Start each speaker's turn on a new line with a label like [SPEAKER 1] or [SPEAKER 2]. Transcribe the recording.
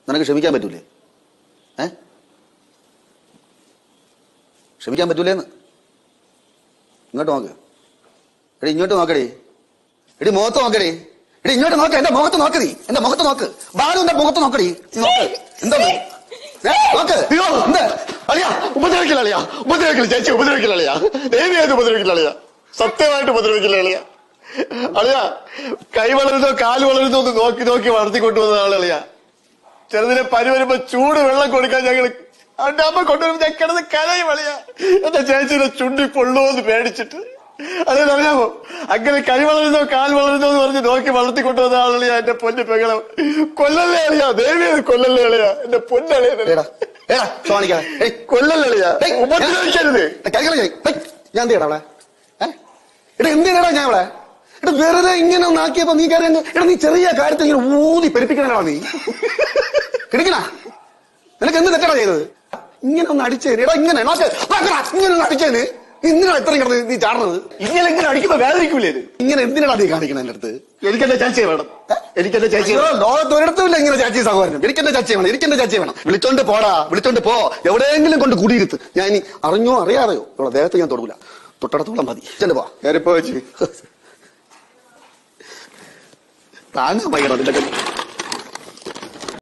[SPEAKER 1] നിനക്ക് ക്ഷമിക്കാൻ പറ്റൂലേ ഏ ക്ഷമിക്കാൻ പറ്റൂലേന്ന് ഇങ്ങോട്ട് നോക്ക് എടി ഇങ്ങോട്ട് നോക്കടി എടി മുഖത്ത് നോക്കടി എടി ഇങ്ങോട്ട് നോക്ക് എന്റെ മുഖത്ത് നോക്ക് നീ എന്റെ മുഖത്ത് നോക്ക് ബാലു എന്റെ മുഖത്ത് നോക്കടി നീ നോക്ക് എന്താ ഏ, നോക്ക്
[SPEAKER 2] അയ്യോ
[SPEAKER 1] എന്ത്
[SPEAKER 2] അളിയാ ഉപദ്രവിക്കില്ല അളിയാ ഉപദ്രവിക്കില്ല ചേച്ചി ഉപദ്രവിക്കില്ല അളിയാ ദേവിയായിട്ട് ഉപദ്രവിക്കില്ല അളിയാ സത്യമായിട്ട് ഉപദ്രവിക്കില്ല അളിയാ അളിയാ കൈ വളരുന്നോ കാല് വളരുന്നോ എന്ന് നോക്കി നോക്കി വളർത്തിക്കൊണ്ടുവന്ന ആളളിയാ ചെറുതിനെ പനി വരുമ്പോ ചൂട് വെള്ളം കൊടുക്കാൻ ഞങ്ങള് അവന്റെ അമ്മ കൊണ്ടുവരുമ്പോ ഞാൻ കിടന്ന് കരയും അളിയാ എന്റെ ചേച്ചിയുടെ ചുണ്ടി പൊള്ളുമെന്ന് പേടിച്ചിട്ട് അളിയാ അറിയാമോ അങ്ങനെ കൈ വളരുന്നോ കാൽ വളരുന്നോ എന്ന് പറഞ്ഞ് നോക്കി വളർത്തിക്കൊണ്ടുവന്ന ആളളിയാ എന്റെ പൊന്നു പെങ്ങളും കൊല്ലല്ലേ അളിയാ ദേവിയത് കൊല്ലല്ലേ അളിയാ എന്റെ പൊന്നളിയാ
[SPEAKER 1] ഏടാ ഏടാ സോണിക്കാ ഏയ്
[SPEAKER 2] കൊല്ലല്ലളിയാ
[SPEAKER 1] ഏയ്,
[SPEAKER 2] ഉപദ്രവിക്കരുത്
[SPEAKER 1] കരികളെ ഞാൻ എന്ത് ചെയ്യടാ അവിടെ ഏ? എടാ എന്തിനാടാ ഞാൻ അവിടെ എടാ വെറുതെ ഇങ്ങനെ ഒന്നാക്കിയപ്പോ നീ കയറി അങ്ങ് എടാ നീ ചെറിയ കാര്യത്തിൽ ഇങ്ങനെ ഊതി പെരുപ്പിക്കണടാ നീ കിടക്കണ നിനക്ക് എന്ത് തെറ്റാടാ ചെയ്തത് ഇങ്ങനെ ഒന്ന് അടിച്ചേന് എടാ ഇങ്ങനെ നോക്ക് നോക്കടാ, ഇങ്ങനെ ഒന്ന് അടിച്ചേന് ഇങ്ങനെ എത്രയും കിടന്ന് നീ ചാടുന്നത്
[SPEAKER 2] ഇങ്ങനെ ഇങ്ങനെ അടിക്കുമ്പോ വേദനിക്കൂലേ ഇത്
[SPEAKER 1] ഇങ്ങനെ എന്തിനാടാ നീ കാണിക്കണ എന്റെ അടുത്ത്
[SPEAKER 2] എനിക്കെന്റെ ചാച്ചി വേണം എനിക്കെന്റെ ചാച്ചി
[SPEAKER 1] അയ്യോ, ലോകത്ത് ഒരിടത്തുമില്ല ഇങ്ങനെ ചാച്ചി സഹോദരൻ എനിക്കെന്റെ ചാച്ചി വേണം എനിക്കെന്റെ ചാച്ചി വേണം വിളിച്ചോണ്ട് പോടാ വിളിച്ചോണ്ട് പോ എവിടെയെങ്കിലും കൊണ്ട് കുടിയിരുത്ത് ഞാൻ ഇനി അറിഞ്ഞോ അറിയാതെയോ ഇവിടെ ദേഹത്ത് ഞാൻ തൊടൂല തൊട്ടടത്തോളം മതി ചെന്ന് പോ
[SPEAKER 2] കയറിപ്പോ വെച്ച്
[SPEAKER 1] താങ്ങാൻ ഭയങ്കര അതിന്റെ